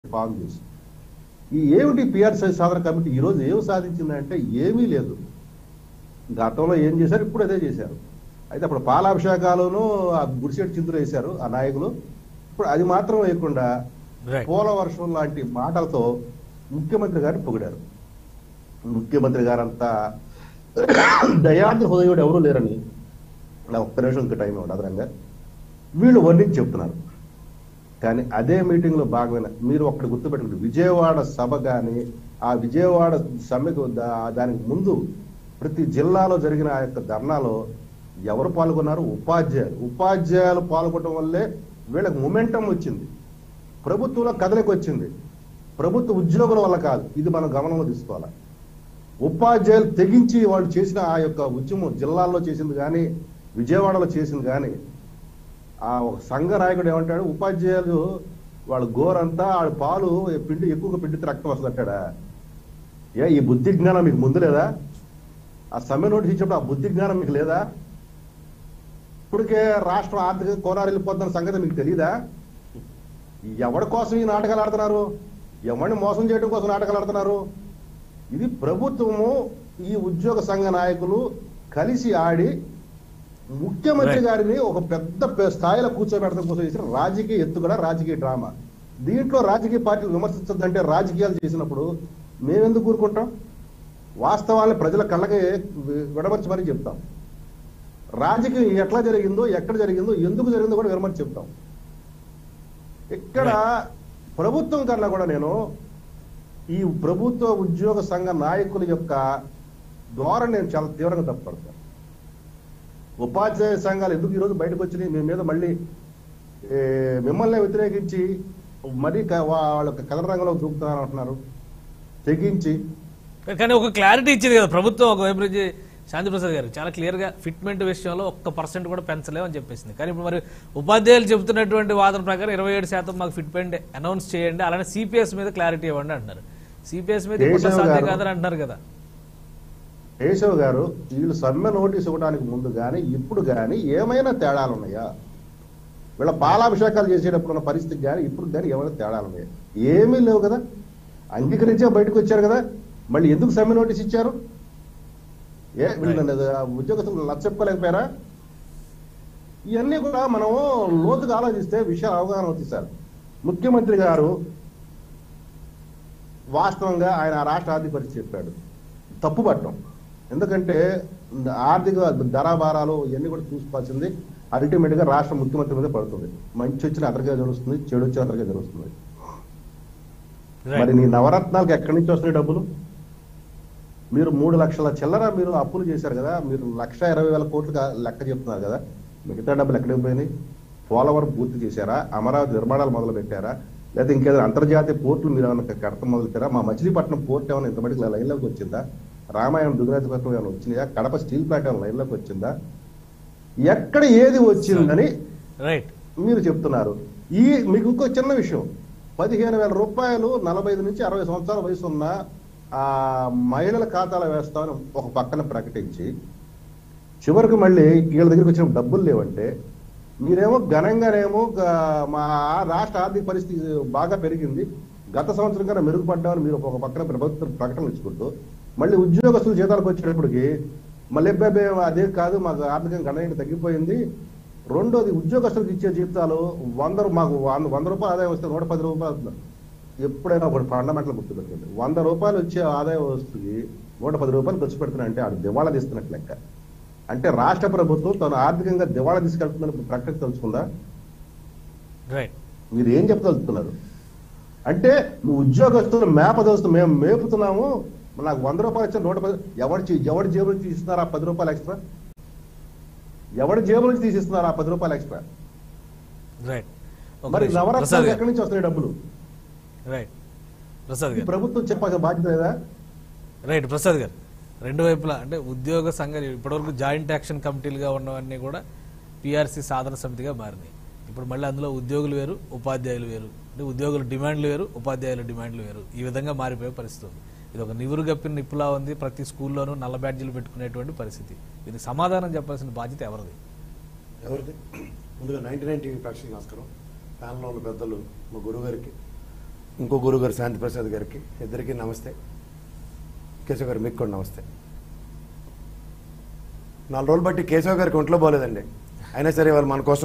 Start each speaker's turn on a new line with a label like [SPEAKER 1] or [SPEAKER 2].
[SPEAKER 1] Form చేసి ఈ ఏమిటి పిఆర్సీ సాధన కమిటీ ఈ రోజు ఏం సాధించిందంటే ఏమీ లేదు గతంలో ఏం చేశారు ఇప్పుడు అదే చేశారు అయితే అప్పుడు పాలాభిషేకాలను ఆ గుడిసెట్ చింతలు వేశారు ఆ నాయకులు ఇప్పుడు అది మాత్రం వేయకుండా
[SPEAKER 2] రైట్
[SPEAKER 1] పోల వర్షం లాంటి మాటలతో ముఖ్యమంత్రి గారిని పొగిడారు ముఖ్యమంత్రి గారంతా దయాద్రి హృదయుడు ఎవరూ లేరని నా ఒక్క నిమిషం ఇంకా టైం ఇవ్వండి అదనంగా వీళ్ళు వర్ణించి చెప్తున్నారు కానీ అదే మీటింగ్ లో భాగమైన మీరు ఒక్కటి గుర్తుపెట్టుకోండి విజయవాడ సభ కానీ ఆ విజయవాడ సమ్మెకు దా- దానికి ముందు ప్రతి జిల్లాలో జరిగిన ఆ యొక్క ధర్నాలో ఎవరు పాల్గొన్నారు ఉపాధ్యాయులు ఉపాధ్యాయులు పాల్గొనడం వల్లే వీళ్ళకి మొమెంటం వచ్చింది ప్రభుత్వంలో కదలికి వచ్చింది ప్రభుత్వ ఉద్యోగుల వల్ల కాదు ఇది మనం గమనంలో తీసుకోవాలి ఉపాధ్యాయులు తెగించి వాళ్ళు చేసిన ఆ యొక్క ఉద్యమం జిల్లాల్లో చేసింది కానీ విజయవాడలో చేసింది కానీ ఆ ఒక సంఘ నాయకుడు ఏమంటాడు ఉపాధ్యాయులు వాళ్ళ గోరంతా వాళ్ళ పాలు పిండి ఎక్కువగా పిండితే రక్తం వస్తుంది అంటాడా ఏ ఈ బుద్ధి జ్ఞానం మీకు ముందు లేదా ఆ సమ్మె నోటీస్ ఇచ్చినప్పుడు ఆ బుద్ధి జ్ఞానం మీకు లేదా ఇప్పటికే రాష్ట్రం ఆర్థిక కోరారు వెళ్ళిపోతున్న సంగతి మీకు తెలియదా ఎవరి కోసం ఈ నాటకాలు ఆడుతున్నారు ఎవరిని మోసం చేయడం కోసం నాటకాలు ఆడుతున్నారు ఇది ప్రభుత్వము ఈ ఉద్యోగ సంఘ నాయకులు కలిసి ఆడి ముఖ్యమంత్రి
[SPEAKER 2] Right.
[SPEAKER 1] గారిని ఒక పెద్ద పె- స్థాయిలో కూర్చోబెడతాం కోసం చేసిన రాజకీయ ఎత్తుగడ రాజకీయ డ్రామా దీంట్లో రాజకీయ పార్టీలు విమర్శించద్దంటే రాజకీయాలు చేసినప్పుడు మేమెందుకు కూరుకుంటాం వాస్తవాన్ని ప్రజల కళ్ళకి వి- విడమర్చి మరీ చెప్తాం రాజకీయం ఎట్లా జరిగిందో ఎక్కడ జరిగిందో ఎందుకు జరిగిందో కూడా విడమర్చి చెప్తాం ఇక్కడ ప్రభుత్వం కన్నా కూడా నేను ఈ ప్రభుత్వ ఉద్యోగ సంఘ నాయకుల యొక్క ద్వారా నేను చాలా తీవ్రంగా తప్పుపడతాను ఉపాధ్యాయ సంఘాలు ఎందుకు ఈరోజు బయటకు వచ్చినాయి మీ మీద మళ్ళీ ఏ, మిమ్మల్ని వ్యతిరేకించి మరీ క- వాళ్ళ కథన రంగంలో దూకుతున్నారు అంటున్నారు తెగించి
[SPEAKER 2] కానీ ఒక క్లారిటీ ఇచ్చింది కదా ప్రభుత్వం ఒకవైపు నుంచి శాంతిప్రసాద్ గారు చాలా క్లియర్ గా ఫిట్మెంట్ విషయంలో ఒక్క పర్సెంట్ కూడా పెంచలేమని చెప్పేసింది కానీ ఇప్పుడు మరి ఉపాధ్యాయులు చెబుతున్నటువంటి వాదన ప్రకారం ఇరవై ఏడు శాతం మాకు ఫిట్మెంట్ అనౌన్స్ చేయండి అలానే సిపిఎస్ మీద క్లారిటీ ఇవ్వండి అంటున్నారు సిపిఎస్ మీద ఇప్పుడు
[SPEAKER 1] కేశవ్
[SPEAKER 2] సాధ్యం
[SPEAKER 1] గారు.
[SPEAKER 2] కాదని అంటున్నారు కదా
[SPEAKER 1] కేశవ్ గారు వీళ్ళు సమ్మె నోటీస్ ఇవ్వడానికి ముందు కానీ ఇప్పుడు కానీ ఏమైనా తేడాలు ఉన్నాయా వీళ్ళ పాలాభిషేకాలు చేసేటప్పుడు ఉన్న పరిస్థితి కానీ ఇప్పుడు కానీ ఏమైనా తేడాలు ఉన్నాయా ఏమీ లేవు కదా అంగీకరించే బయటకు వచ్చారు కదా మళ్ళీ ఎందుకు సమ్మె నోటీస్ ఇచ్చారు ఏ వీళ్ళు ఉద్యోగస్తులు నచ్చప్పుకోలేకపోయారా ఇవన్నీ కూడా మనం లోతుగా ఆలోచిస్తే విషయాలు అవగాహన అవుతాయి సార్ ముఖ్యమంత్రి గారు వాస్తవంగా ఆయన ఆ రాష్ట్ర ఆర్థిక పరిస్థితి చెప్పాడు తప్పు పట్టడం ఎందుకంటే ఆర్థిక ధరాభారాలు ఇవన్నీ కూడా చూసుకోవాల్సింది అల్టిమేట్ గా రాష్ట్ర ముఖ్యమంత్రి మీద పడుతుంది మంచి వచ్చిన అతనికే జరుగుతుంది చెడు వచ్చిన అతనికే జరుగుతుంది మరి నీ నవరత్నాలకు ఎక్కడి నుంచి వస్తున్నాయి డబ్బులు మీరు మూడు లక్షల చిల్లర మీరు అప్పులు చేశారు కదా మీరు లక్ష ఇరవై వేల కోట్లు కా- లెక్క చెప్తున్నారు కదా మిగతా డబ్బులు ఎక్కడికి పోయినాయి పోలవరం పూర్తి చేశారా అమరావతి నిర్మాణాలు మొదలు పెట్టారా లేదా ఇంకేదైనా అంతర్జాతీయ పోర్టులు మీరు ఏమైనా కడత మొదలు పెట్టారా మా మచిలీపట్నం పోర్ట్ ఏమైనా ఇంతమటికి లైన్లోకి వచ్చిందా రామాయణం దుగ్గరాజపట్నం ఏమైనా వచ్చినాయా కడప స్టీల్ ప్లాంట్ ఏమైనా లైన్లోకి వచ్చిందా ఎక్కడ ఏది వచ్చిందని
[SPEAKER 2] రైట్
[SPEAKER 1] మీరు చెప్తున్నారు ఈ మీకు ఇంకో చిన్న విషయం పదిహేను వేల రూపాయలు నలభై ఐదు నుంచి అరవై సంవత్సరాల వయసు ఉన్న ఆ మహిళల ఖాతాలో వేస్తామని ఒక పక్కన ప్రకటించి చివరికి మళ్ళీ వీళ్ళ దగ్గరికి వచ్చిన డబ్బులు లేవంటే మీరేమో ఘనంగానేమో గ- మా రాష్ట్ర ఆర్థిక పరిస్థితి బాగా పెరిగింది గత సంవత్సరం కన్నా మెరుగుపడ్డామని మీరు ఒక పక్కన ప్రభుత్వం ప్రకటనలు ఇచ్చుకుంటూ మళ్ళీ ఉద్యోగస్తులు జీతాలకు వచ్చేటప్పటికి మళ్ళీ అబ్బాయి అదే కాదు మాకు ఆర్థికంగా గణనీయంగా తగ్గిపోయింది రెండోది ఉద్యోగస్తులకు ఇచ్చే జీతాలు వంద రూ- మాకు వంద వంద రూపాయలు ఆదాయం వస్తే నూట పది రూపాయలు అవుతుంది. ఎప్పుడైనా ఒకటి ఫండమెంటల్ గుర్తుపెట్టుకోండి వంద రూపాయలు వచ్చే ఆదాయం వస్తుంది నూట పది రూపాయలు ఖర్చు పెడుతున్నా అంటే ఆడు దివాళా తీస్తున్నట్టు లెక్క అంటే రాష్ట్ర ప్రభుత్వం తను ఆర్థికంగా దివాళా తీసుకెళ్తుందని ప్రకటన తెలుసుకుందా
[SPEAKER 2] రైట్
[SPEAKER 1] మీరు ఏం చెప్పదలుచుకున్నారు అంటే నువ్వు ఉద్యోగస్తులు మేపదలుస్తూ మేము మేపుతున్నాము నాకు వంద రూపాయలు ఇచ్చిన నూట పది ఎవరి జే- ఎవరి జేబు నుంచి తీసిస్తున్నారా ఆ పది రూపాయలు ఎక్స్ట్రా ఎవరి జేబు నుంచి తీసిస్తున్నారా ఆ పది రూపాయలు ఎక్స్ట్రా
[SPEAKER 2] రైట్
[SPEAKER 1] మరి
[SPEAKER 2] ప్రసాద్
[SPEAKER 1] నవరత్నాలు
[SPEAKER 2] గారు
[SPEAKER 1] ఎక్కడి నుంచి వస్తున్నాయి డబ్బులు
[SPEAKER 2] రైట్ ప్రసాద్
[SPEAKER 1] ఈ
[SPEAKER 2] గారు
[SPEAKER 1] ప్రభుత్వం చెప్పాల్సిన బాధ్యత లేదా
[SPEAKER 2] రైట్ ప్రసాద్ గారు రెండు వైపులా అంటే ఉద్యోగ సంఘాలు ఇప్పటివరకు జాయింట్ యాక్షన్ కమిటీలుగా ఉన్నవన్నీ కూడా పిఆర్సీ సాధన సమితిగా మారినాయి ఇప్పుడు మళ్ళీ అందులో ఉద్యోగులు వేరు ఉపాధ్యాయులు వేరు అంటే ఉద్యోగుల డిమాండ్లు వేరు ఉపాధ్యాయుల డిమాండ్లు వేరు ఈ విధంగా మారిపోయే పరిస్థితి ఉంది ఇది ఒక నివురు గప్పిన నిప్పులా ఉంది ప్రతి స్కూల్లోనూ నల్ల బ్యాడ్జీలు పెట్టుకునేటువంటి పరిస్థితి దీనికి సమాధానం చెప్పాల్సిన బాధ్యత ఎవరిది
[SPEAKER 3] ఎవరిది ముందుగా నైన్టీ నైన్ టీవీ ప్రేక్షకులకు నమస్కారం ప్యానల్లో ఉన్న పెద్దలు మా గురువు గారికి ఇంకో గురువు గారు శాంతి ప్రసాద్ గారికి ఇద్దరికి నమస్తే కేశవ్ గారు మీకు కూడా నమస్తే నాలుగు రోజులు బట్టి కేశవ్ గారికి ఒంట్లో బాగోలేదండి అయినా సరే వాళ్ళు మన కోసం